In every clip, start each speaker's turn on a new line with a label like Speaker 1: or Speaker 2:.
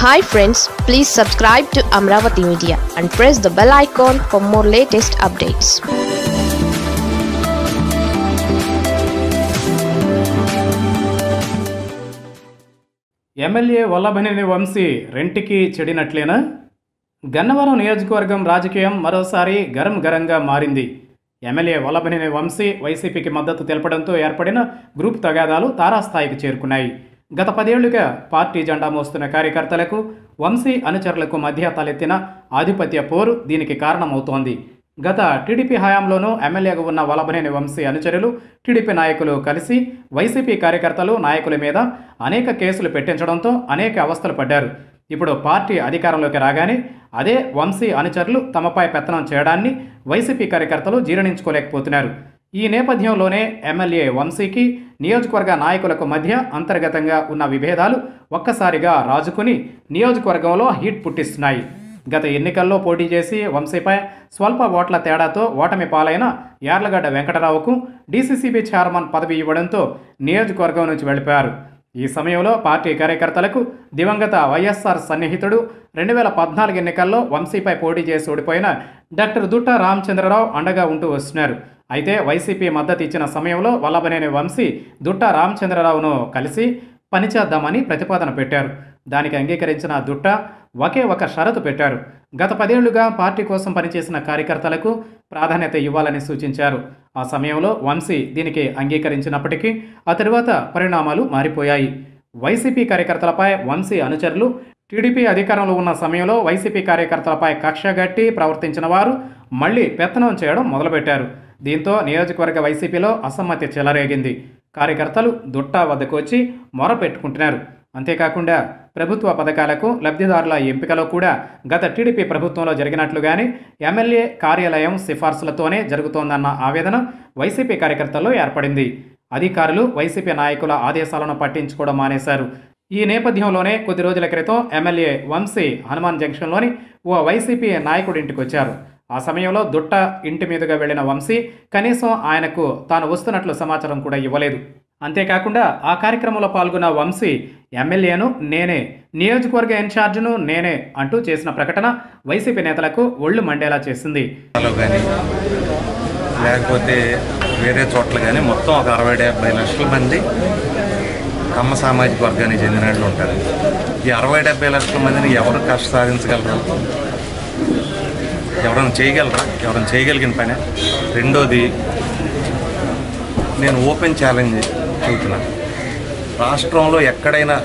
Speaker 1: Hi friends please subscribe to Amaravati media and press the bell icon for more latest updates
Speaker 2: MLA Vallabhaneni Vamsi రెంటికి చెడినట్లేనా గన్నవరం నియోజకవర్గం రాజకీయం మరోసారి గరం గరంగా మారింది ఎమ్మెల్యే వల్లభనేని వంశీ వైసీపీకి మద్దతు తెలపడంతో ఏర్పడిన గ్రూప్ తగాదాలు తారాస్థాయికి చేరుకున్నాయి గత పదేళ్లుగా పార్టీ జెండా మోస్తున్న కార్యకర్తలకు వంశీ అనుచరులకు మధ్య తలెత్తిన ఆధిపత్య పోరు దీనికి కారణమవుతోంది గత టీడీపీ హయాంలోనూ ఎమ్మెల్యేగా ఉన్న వలభనేని వంశీ అనుచరులు టీడీపీ నాయకులు కలిసి వైసీపీ కార్యకర్తలు నాయకుల మీద అనేక కేసులు పెట్టించడంతో అనేక అవస్థలు పడ్డారు ఇప్పుడు పార్టీ అధికారంలోకి రాగానే అదే వంశీ అనుచరులు తమపై పెత్తనం చేయడాన్ని వైసీపీ కార్యకర్తలు జీర్ణించుకోలేకపోతున్నారు ఈ నేపథ్యంలోనే ఎమ్మెల్యే వంశీకి నియోజకవర్గ నాయకులకు మధ్య అంతర్గతంగా ఉన్న విభేదాలు ఒక్కసారిగా రాజుకుని నియోజకవర్గంలో హీట్ పుట్టిస్తున్నాయి గత ఎన్నికల్లో పోటీ చేసి వంశీపై స్వల్ప ఓట్ల తేడాతో ఓటమి పాలైన యార్లగడ్డ వెంకటరావుకు డీసీసీబీ చైర్మన్ పదవి ఇవ్వడంతో నియోజకవర్గం నుంచి వెళ్ళిపోయారు ఈ సమయంలో పార్టీ కార్యకర్తలకు దివంగత వైఎస్ఆర్ సన్నిహితుడు రెండు వేల పద్నాలుగు ఎన్నికల్లో వంశీపై పోటీ చేసి ఓడిపోయిన డాక్టర్ దుట్ట రామచంద్రరావు అండగా ఉంటూ వస్తున్నారు అయితే వైసీపీ మద్దతు ఇచ్చిన సమయంలో వల్లభనేని వంశీ దుట్ట రామచంద్రరావును కలిసి పనిచేద్దామని ప్రతిపాదన పెట్టారు దానికి అంగీకరించిన దుట్ట ఒకే ఒక షరతు పెట్టారు గత పదేళ్లుగా పార్టీ కోసం పనిచేసిన కార్యకర్తలకు ప్రాధాన్యత ఇవ్వాలని సూచించారు ఆ సమయంలో వంశీ దీనికి అంగీకరించినప్పటికీ ఆ తరువాత పరిణామాలు మారిపోయాయి వైసీపీ కార్యకర్తలపై వంశీ అనుచరులు టీడీపీ అధికారంలో ఉన్న సమయంలో వైసీపీ కార్యకర్తలపై కక్షగట్టి ప్రవర్తించిన వారు మళ్లీ పెత్తనం చేయడం మొదలుపెట్టారు దీంతో నియోజకవర్గ వైసీపీలో అసమ్మతి చెలరేగింది కార్యకర్తలు దుట్టా వద్దకు వచ్చి మొర పెట్టుకుంటున్నారు అంతేకాకుండా ప్రభుత్వ పథకాలకు లబ్ధిదారుల ఎంపికలో కూడా గత టీడీపీ ప్రభుత్వంలో జరిగినట్లుగానే ఎమ్మెల్యే కార్యాలయం సిఫార్సులతోనే జరుగుతోందన్న ఆవేదన వైసీపీ కార్యకర్తల్లో ఏర్పడింది అధికారులు వైసీపీ నాయకుల ఆదేశాలను పట్టించుకోవడం మానేశారు ఈ నేపథ్యంలోనే కొద్ది రోజుల క్రితం ఎమ్మెల్యే వంశీ హనుమాన్ జంక్షన్లోని ఓ వైసీపీ నాయకుడింటికి వచ్చారు ఆ సమయంలో దుట్ట ఇంటి మీదుగా వెళ్లిన వంశీ కనీసం ఆయనకు తాను వస్తున్నట్లు సమాచారం కూడా ఇవ్వలేదు అంతేకాకుండా ఆ కార్యక్రమంలో పాల్గొన్న వంశీ ఎమ్మెల్యేను నేనే నియోజకవర్గ ఇన్ఛార్జ్ను నేనే అంటూ చేసిన ప్రకటన వైసీపీ నేతలకు ఒళ్ళు మండేలా చేసింది
Speaker 3: లో కానీ లేకపోతే వేరే చోట్ల కానీ మొత్తం ఒక అరవై డెబ్బై లక్షల మంది కమ్మ సామాజిక వర్గానికి చెందిన వాళ్ళు ఉంటారు ఈ అరవై డెబ్బై లక్షల మందిని ఎవరు కష్ట సాధించగలరు ఎవరైనా చేయగలరా ఎవరైనా చేయగలిగిన పని రెండోది నేను ఓపెన్ ఛాలెంజ్ చెబుతున్నాను రాష్ట్రంలో ఎక్కడైనా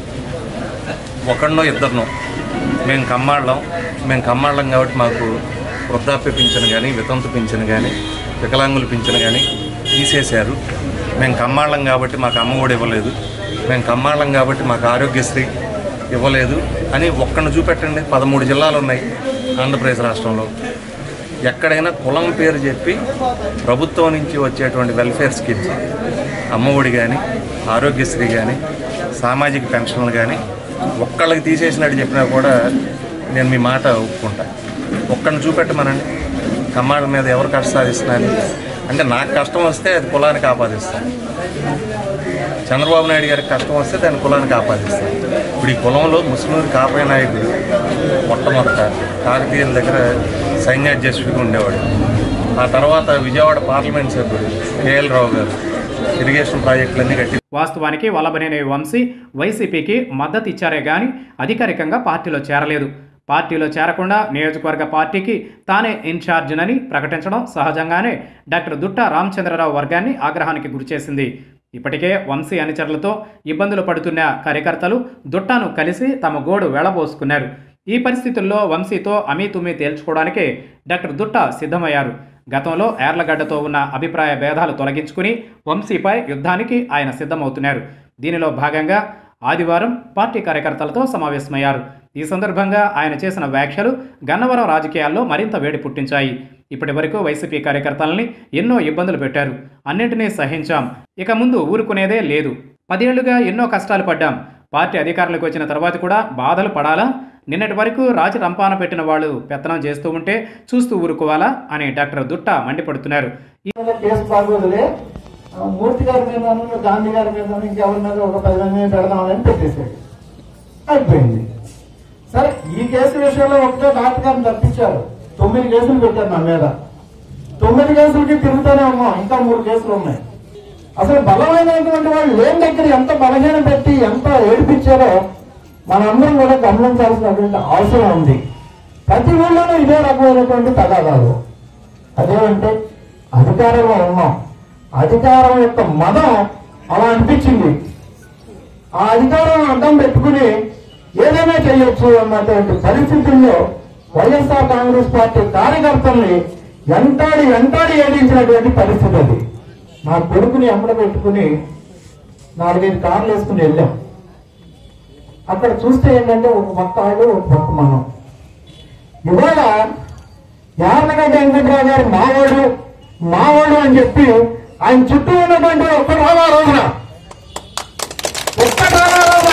Speaker 3: ఒకడినో ఇద్దరినో మేము కమ్మాళ్ళం మేము కమ్మాళ్ళం కాబట్టి మాకు వృద్ధాప్య పింఛను కానీ వితంతు పింఛను కానీ వికలాంగుల పింఛను కానీ తీసేశారు మేము కమ్మాళ్ళం కాబట్టి మాకు అమ్మఒడి ఇవ్వలేదు మేము కమ్మాళ్ళం కాబట్టి మాకు ఆరోగ్యశ్రీ ఇవ్వలేదు అని ఒక్కడిని చూపెట్టండి పదమూడు జిల్లాలు ఉన్నాయి ఆంధ్రప్రదేశ్ రాష్ట్రంలో ఎక్కడైనా కులం పేరు చెప్పి ప్రభుత్వం నుంచి వచ్చేటువంటి వెల్ఫేర్ స్కీమ్స్ అమ్మఒడి కానీ ఆరోగ్యశ్రీ కానీ సామాజిక పెన్షన్లు కానీ ఒక్కళ్ళకి తీసేసినట్టు చెప్పినా కూడా నేను మీ మాట ఒప్పుకుంటా ఒక్కడిని చూపెట్టమనండి కమ్మాళ్ళ మీద ఎవరు కష్ట సాధిస్తున్నాను అంటే నాకు కష్టం వస్తే అది కులానికి ఆపాదిస్తాను చంద్రబాబు నాయుడు గారికి కష్టం వస్తే దాని కులానికి ఆపాదిస్తాను ఇప్పుడు ఈ కులంలో ముస్లిం కాపే నాయకుడు మొట్టమొదట కాకతీయుల దగ్గర సైన్యాధ్యక్షుడిగా ఉండేవాడు ఆ తర్వాత విజయవాడ పార్లమెంట్ సభ్యుడు కేఎల్ రావు గారు ఇరిగేషన్ ప్రాజెక్టులన్నీ కట్టి
Speaker 2: వాస్తవానికి వల్లభనేని వంశీ వైసీపీకి మద్దతు ఇచ్చారే గాని అధికారికంగా పార్టీలో చేరలేదు పార్టీలో చేరకుండా నియోజకవర్గ పార్టీకి తానే ఇన్ఛార్జినని ప్రకటించడం సహజంగానే డాక్టర్ దుట్ట రామచంద్రరావు వర్గాన్ని ఆగ్రహానికి గురిచేసింది ఇప్పటికే వంశీ అనుచరులతో ఇబ్బందులు పడుతున్న కార్యకర్తలు దుట్టాను కలిసి తమ గోడు వెళ్లబోసుకున్నారు ఈ పరిస్థితుల్లో వంశీతో అమీతుమీ తేల్చుకోవడానికే డాక్టర్ దుట్ట సిద్ధమయ్యారు గతంలో ఏర్లగడ్డతో ఉన్న అభిప్రాయ భేదాలు తొలగించుకుని వంశీపై యుద్ధానికి ఆయన సిద్ధమవుతున్నారు దీనిలో భాగంగా ఆదివారం పార్టీ కార్యకర్తలతో సమావేశమయ్యారు ఈ సందర్భంగా ఆయన చేసిన వ్యాఖ్యలు గన్నవరం రాజకీయాల్లో మరింత వేడి పుట్టించాయి ఇప్పటి వరకు వైసీపీ కార్యకర్తలని ఎన్నో ఇబ్బందులు పెట్టారు అన్నింటినీ సహించాం ఇక ముందు ఊరుకునేదే లేదు పదేళ్లుగా ఎన్నో కష్టాలు పడ్డాం పార్టీ అధికారంలోకి వచ్చిన తర్వాత కూడా బాధలు పడాలా నిన్నటి వరకు రాజు రంపాన పెట్టిన వాళ్ళు పెత్తనం చేస్తూ ఉంటే చూస్తూ ఊరుకోవాలా అని డాక్టర్ దుట్ట మండిపడుతున్నారు
Speaker 4: మీద కేసు బాగోదులే ఆ, మూర్తి గారి మీద గాంధీ గారి మీద ఇంకెవరి మీద ఒక పది మంది మీద పెడదామని పెట్టేశాడు అయిపోయింది కేసు విషయంలో ఒకటే డాక్టర్ గారిని తప్పించారు తొమ్మిది కేసులు పెట్టారు నా మీద తొమ్మిది కేసులకి తిరుగుతూనే ఉన్నాం ఇంకా మూడు కేసులు ఉన్నాయి అసలు బలమైనటువంటి వాళ్ళు లేని దగ్గర ఎంత బలహీన పెట్టి ఎంత ఏడిపించారో మనందరం కూడా గమనించాల్సినటువంటి అవసరం ఉంది ప్రతి ఊళ్ళోనూ ఇదే రకమైనటువంటి తగాదాలు అదేమంటే అధికారంలో ఉన్నాం అధికారం యొక్క మదం అలా అనిపించింది ఆ అధికారం అడ్డం పెట్టుకుని ఏదైనా చేయొచ్చు అన్నటువంటి పరిస్థితుల్లో వైఎస్ఆర్ కాంగ్రెస్ పార్టీ కార్యకర్తల్ని ఎంటాడి ఎంటాడి ఏడించినటువంటి పరిస్థితి అది నా కొడుకుని అమ్మడ పెట్టుకుని నాలుగైదు కార్లు వేసుకుని వెళ్ళాం అక్కడ చూస్తే ఏంటంటే ఒక పక్క వాళ్ళు ఒక పక్క మనం ఇవాళ యార్లగడ్డ వెంకట్రావు గారు మావాడు మావాడు అని చెప్పి ఆయన చుట్టూ ఉన్నటువంటి ఒక్క రావా రోజున ఒక్క రావా రోజున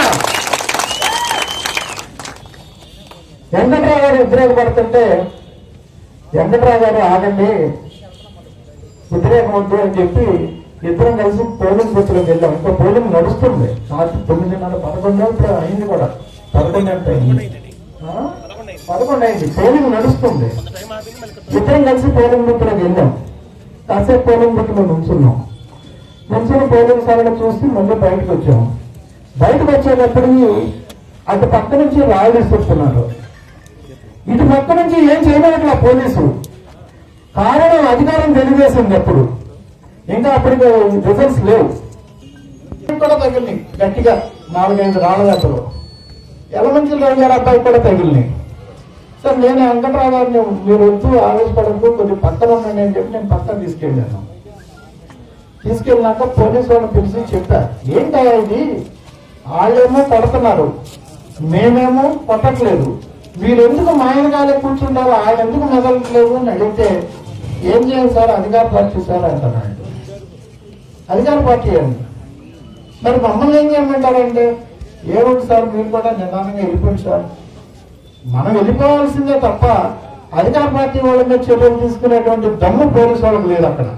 Speaker 4: వెంకట్రావు గారు వ్యతిరేకపడుతుంటే వెంకట్రావు గారు ఆగండి వ్యతిరేకం వద్దు అని చెప్పి ఇద్దరం కలిసి పోలింగ్ బూత్లోకి వెళ్ళాం ఇంకా పోలింగ్ నడుస్తుంది రాత్రి తొమ్మిదిన్నర పదకొండు ఇప్పుడు అయింది కూడా పదకొండు అంటే అయింది ఆ? పదకొండు అయింది పోలింగ్ నడుస్తుంది ఇద్దరం కలిసి పోలింగ్ బూత్లోకి వెళ్ళాం కాసేపు పోలింగ్ బూత్లో నుంచున్నాం నుంచుని పోలింగ్ సరళ చూసి మళ్ళీ బయటకు వచ్చాం బయటకు వచ్చేటప్పటికి అటు పక్క నుంచి రాళ్ళు ఇస్తున్నారు ఇటు పక్క నుంచి ఏం చేయలేట్లా పోలీసు కారణం అధికారం తెలుగుదేశం అప్పుడు ఇంకా అప్పటికి రిజల్ట్స్ లేవు కూడా తగిలినాయి గట్టిగా నాలుగైదు రాళ్ళ దెబ్బలు ఎలమంచిల రావు గారి అబ్బాయి కూడా తగిలినాయి సార్ నేను వెంకట్రావు గారిని మీరు వద్దు ఆవేశపడద్దు కొద్దిగా పక్కన ఉండండి అని చెప్పి నేను పక్కన తీసుకెళ్ళాను తీసుకెళ్ళినాక పోలీసు వాళ్ళని పిలిచి చెప్పా ఏంటయ్యా ఇది వాళ్ళేమో కొడుతున్నారు మేమేమో కొట్టట్లేదు మీరెందుకు మాయనగాలే కూర్చుంటారు ఆయన ఎందుకు మెదలట్లేదు అని అడిగితే ఏం చేయాలి సార్ అధికార పార్టీ సార్ అంటున్నాడు అధికార పార్టీ అండి మరి మమ్మల్ని ఏం చేయమంటారంటే ఏముంది సార్ మీరు కూడా నిదానంగా వెళ్ళిపోండి సార్ మనం వెళ్ళిపోవాల్సిందే తప్ప అధికార పార్టీ వాళ్ళ మీద చర్యలు తీసుకునేటువంటి దమ్ము పోలీసు వాళ్ళకి లేదు అక్కడ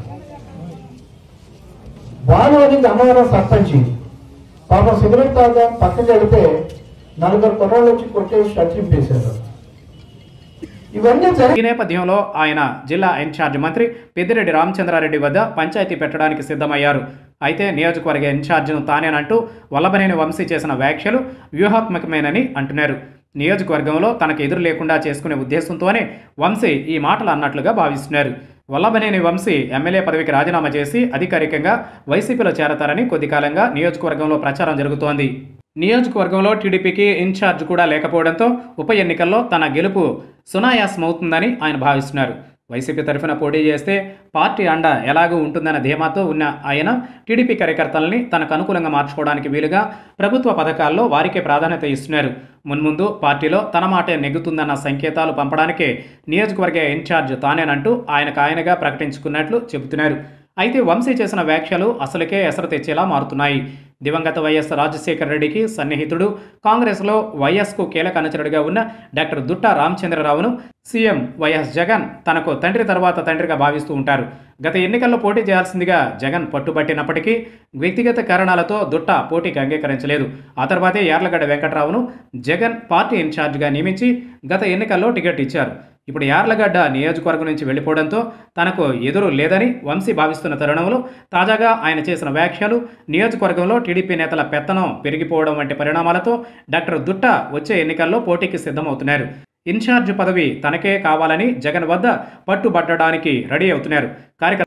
Speaker 4: వాళ్ళు అది గన్నవరం సర్పంచి పాపం సిగరెట్ తాగా పక్కకి వెళితే నలుగురు కుర్రాళ్ళు వచ్చి కొట్టేసి చచ్చింపేశారు ఇవన్నీ జరిగి
Speaker 2: ఈ నేపథ్యంలో ఆయన జిల్లా ఇన్ఛార్జ్ మంత్రి పెద్దిరెడ్డి రామచంద్రారెడ్డి వద్ద పంచాయతీ పెట్టడానికి సిద్ధమయ్యారు అయితే నియోజకవర్గ ఇన్ఛార్జ్ను తానేనంటూ వల్లభనేని వంశీ చేసిన వ్యాఖ్యలు వ్యూహాత్మకమేనని అంటున్నారు నియోజకవర్గంలో తనకు ఎదురు లేకుండా చేసుకునే ఉద్దేశంతోనే వంశీ ఈ మాటలు అన్నట్లుగా భావిస్తున్నారు వల్లభనేని వంశీ ఎమ్మెల్యే పదవికి రాజీనామా చేసి అధికారికంగా వైసీపీలో చేరతారని కొద్ది కాలంగా నియోజకవర్గంలో ప్రచారం జరుగుతోంది నియోజకవర్గంలో టీడీపీకి ఇన్ఛార్జ్ కూడా లేకపోవడంతో ఉప ఎన్నికల్లో తన గెలుపు సునాయాసమవుతుందని ఆయన భావిస్తున్నారు వైసీపీ తరఫున పోటీ చేస్తే పార్టీ అండ ఎలాగూ ఉంటుందన్న ధీమాతో ఉన్న ఆయన టీడీపీ కార్యకర్తలని తనకు అనుకూలంగా మార్చుకోవడానికి వీలుగా ప్రభుత్వ పథకాల్లో వారికే ప్రాధాన్యత ఇస్తున్నారు మున్ముందు పార్టీలో తన మాటే నెగ్గుతుందన్న సంకేతాలు పంపడానికే నియోజకవర్గ ఇన్ఛార్జ్ తానేనంటూ ఆయనకు ఆయనగా ప్రకటించుకున్నట్లు చెబుతున్నారు అయితే వంశీ చేసిన వ్యాఖ్యలు అసలుకే ఎసరు తెచ్చేలా మారుతున్నాయి దివంగత వైఎస్ రాజశేఖర రెడ్డికి సన్నిహితుడు కాంగ్రెస్లో వైఎస్కు కీలక అనుచరుడిగా ఉన్న డాక్టర్ దుట్ట రామచంద్రరావును సీఎం వైఎస్ జగన్ తనకు తండ్రి తర్వాత తండ్రిగా భావిస్తూ ఉంటారు గత ఎన్నికల్లో పోటీ చేయాల్సిందిగా జగన్ పట్టుబట్టినప్పటికీ వ్యక్తిగత కారణాలతో దుట్ట పోటీకి అంగీకరించలేదు ఆ తర్వాతే యార్లగడ్డ వెంకట్రావును జగన్ పార్టీ ఇన్ఛార్జిగా నియమించి గత ఎన్నికల్లో టికెట్ ఇచ్చారు ఇప్పుడు యార్లగడ్డ నియోజకవర్గం నుంచి వెళ్ళిపోవడంతో తనకు ఎదురు లేదని వంశీ భావిస్తున్న తరుణంలో తాజాగా ఆయన చేసిన వ్యాఖ్యలు నియోజకవర్గంలో టీడీపీ నేతల పెత్తనం పెరిగిపోవడం వంటి పరిణామాలతో డాక్టర్ దుట్ట వచ్చే ఎన్నికల్లో పోటీకి సిద్ధమవుతున్నారు ఇన్ఛార్జ్ పదవి తనకే కావాలని జగన్ వద్ద పట్టుబట్టడానికి రెడీ అవుతున్నారు కార్యకర్త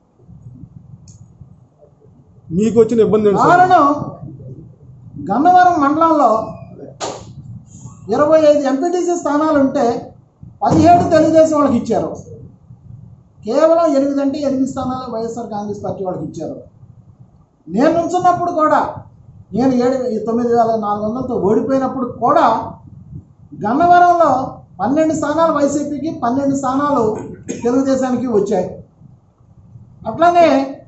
Speaker 5: మీకు వచ్చిన ఇబ్బంది ఏంటి సార్?
Speaker 6: కారణం గన్నవరం మండలంలో ఇరవై ఐదు ఎంపీటీసీ స్థానాలు ఉంటే పదిహేడు తెలుగుదేశం వాళ్ళకి ఇచ్చారు కేవలం ఎనిమిది అంటే ఎనిమిది స్థానాలు వైఎస్ఆర్ కాంగ్రెస్ పార్టీ వాళ్ళకి ఇచ్చారు నేను నుంచున్నప్పుడు కూడా నేను ఏడు తొమ్మిది వేల నాలుగు వందలతో ఓడిపోయినప్పుడు కూడా గన్నవరంలో పన్నెండు స్థానాలు వైసీపీకి పన్నెండు స్థానాలు తెలుగుదేశానికి వచ్చాయి అట్లానే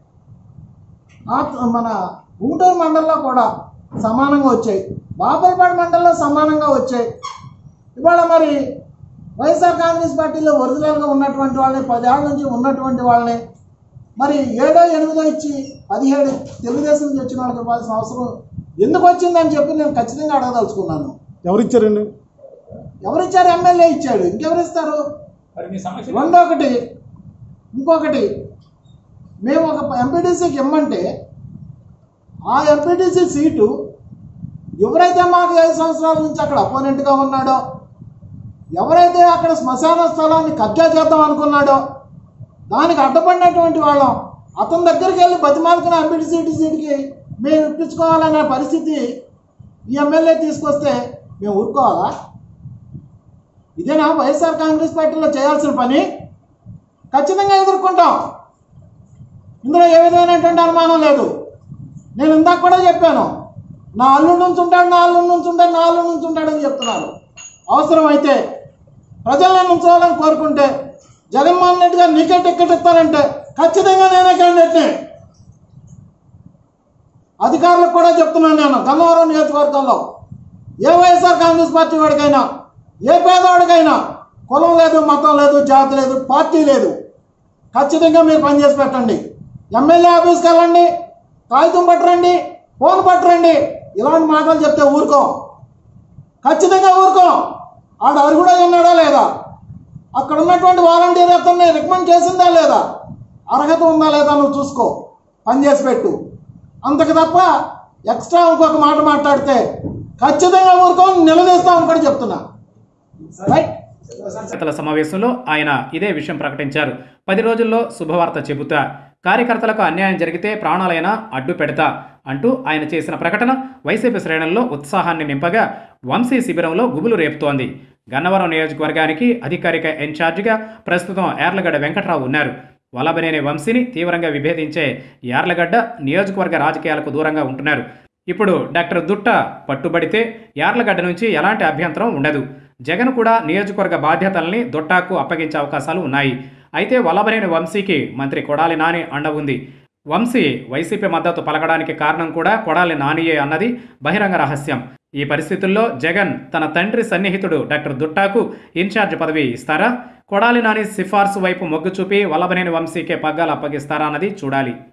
Speaker 6: ఆ- మన గుంటూరు మండలంలో కూడా సమానంగా వచ్చాయి బాపలపాడు మండలంలో సమానంగా వచ్చాయి ఇవాళ మరి వైఎస్ఆర్ కాంగ్రెస్ పార్టీలో ఒరిజినల్గా ఉన్నటువంటి వాళ్ళని పదేళ్ల నుంచి ఉన్నటువంటి వాళ్ళని మరి ఏడో ఎనిమిదో ఇచ్చి పదిహేడు తెలుగుదేశం నుంచి వచ్చిన వాళ్ళకి ఇవ్వాల్సిన అవసరం ఎందుకు వచ్చిందని చెప్పి నేను ఖచ్చితంగా అడగదలుచుకున్నాను
Speaker 5: ఎవరు ఇచ్చారండి
Speaker 6: ఎవరిచ్చారు ఎమ్మెల్యే ఇచ్చాడు ఇంకెవరు ఇస్తారు రెండొకటి ఇంకొకటి మేము ఒక ఎంపీటీసీకి ఇమ్మంటే ఆ ఎంపీటీసీ సీటు ఎవరైతే మాకు ఐదు సంవత్సరాల నుంచి అక్కడ అపోనెంట్గా ఉన్నాడో ఎవరైతే అక్కడ శ్మశాన స్థలాన్ని కబ్జా చేద్దాం అనుకున్నాడో దానికి అడ్డపడినటువంటి వాళ్ళం అతని దగ్గరికి వెళ్ళి బతిమాలుకున్న ఎంపీటీసీ సీటుకి మేము ఇప్పించుకోవాలనే పరిస్థితి ఈ ఎమ్మెల్యే తీసుకొస్తే మేము ఊరుకోవాలా ఇదేనా వైఎస్ఆర్ కాంగ్రెస్ పార్టీలో చేయాల్సిన పని ఖచ్చితంగా ఎదుర్కొంటాం ఇందులో ఏ విధమైనటువంటి అనుమానం లేదు నేను ఇందాక కూడా చెప్పాను నా అల్లుడి నుంచి ఉంటాడు నా అల్లుడి నుంచి ఉంటాడు నా అల్లుడి నుంచి ఉంటాడని చెప్తున్నారు అవసరం అయితే ప్రజలను ఉంచాలని కోరుకుంటే జగన్మోహన్ రెడ్డి గారు నీకే టికెట్ ఇస్తారంటే ఖచ్చితంగా నేనే క్యాండిడేట్ని అధికారులకు కూడా చెప్తున్నాను నేను గన్నవరం నియోజకవర్గంలో ఏ వైఎస్ఆర్ కాంగ్రెస్ పార్టీ వాడికైనా ఏ పేదవాడికైనా కులం లేదు మతం లేదు జాతి లేదు పార్టీ లేదు ఖచ్చితంగా మీరు పనిచేసి పెట్టండి ఎమ్మెల్యే ఆఫీస్కి వెళ్ళండి కాగితం పట్టరండి ఫోన్ పట్టరండి ఇలాంటి మాటలు చెప్తే ఊరుకోం ఖచ్చితంగా ఊరుకోం ఆడ అరుగుడా ఉన్నాడా లేదా అక్కడ ఉన్నటువంటి వాలంటీర్ అతన్ని రికమెండ్ చేసిందా లేదా అర్హత ఉందా లేదా నువ్వు చూసుకో పని చేసి పెట్టు అంతకు తప్ప ఎక్స్ట్రా ఇంకొక మాట మాట్లాడితే ఖచ్చితంగా ఊరుకోని నిలదీస్తామని కూడా చెప్తున్నా రైట్
Speaker 2: కార్యకర్తల సమావేశంలో ఆయన ఇదే విషయం ప్రకటించారు పది రోజుల్లో శుభవార్త చెబుతా కార్యకర్తలకు అన్యాయం జరిగితే ప్రాణాలైనా అడ్డు పెడతా అంటూ ఆయన చేసిన ప్రకటన వైసీపీ శ్రేణుల్లో ఉత్సాహాన్ని నింపగా వంశీ శిబిరంలో గుబులు రేపుతోంది గన్నవరం నియోజకవర్గానికి అధికారిక ఇన్ఛార్జిగా ప్రస్తుతం యార్లగడ్డ వెంకట్రావు ఉన్నారు వల్లభనేని వంశీని తీవ్రంగా విభేదించే యార్లగడ్డ నియోజకవర్గ రాజకీయాలకు దూరంగా ఉంటున్నారు ఇప్పుడు డాక్టర్ దుట్ట పట్టుబడితే యార్లగడ్డ నుంచి ఎలాంటి అభ్యంతరం ఉండదు జగన్ కూడా నియోజకవర్గ బాధ్యతల్ని దుట్టాకు అప్పగించే అవకాశాలు ఉన్నాయి అయితే వల్లభనేని వంశీకి మంత్రి కొడాలి నాని అండ ఉంది వంశీ వైసీపీ మద్దతు పలకడానికి కారణం కూడా కొడాలి నానియే అన్నది బహిరంగ రహస్యం ఈ పరిస్థితుల్లో జగన్ తన తండ్రి సన్నిహితుడు డాక్టర్ దుట్టాకు ఇన్ఛార్జ్ పదవి ఇస్తారా కొడాలి నాని సిఫార్సు వైపు మొగ్గు చూపి వల్లభనేని వంశీకే పగ్గాలు అప్పగిస్తారా అన్నది చూడాలి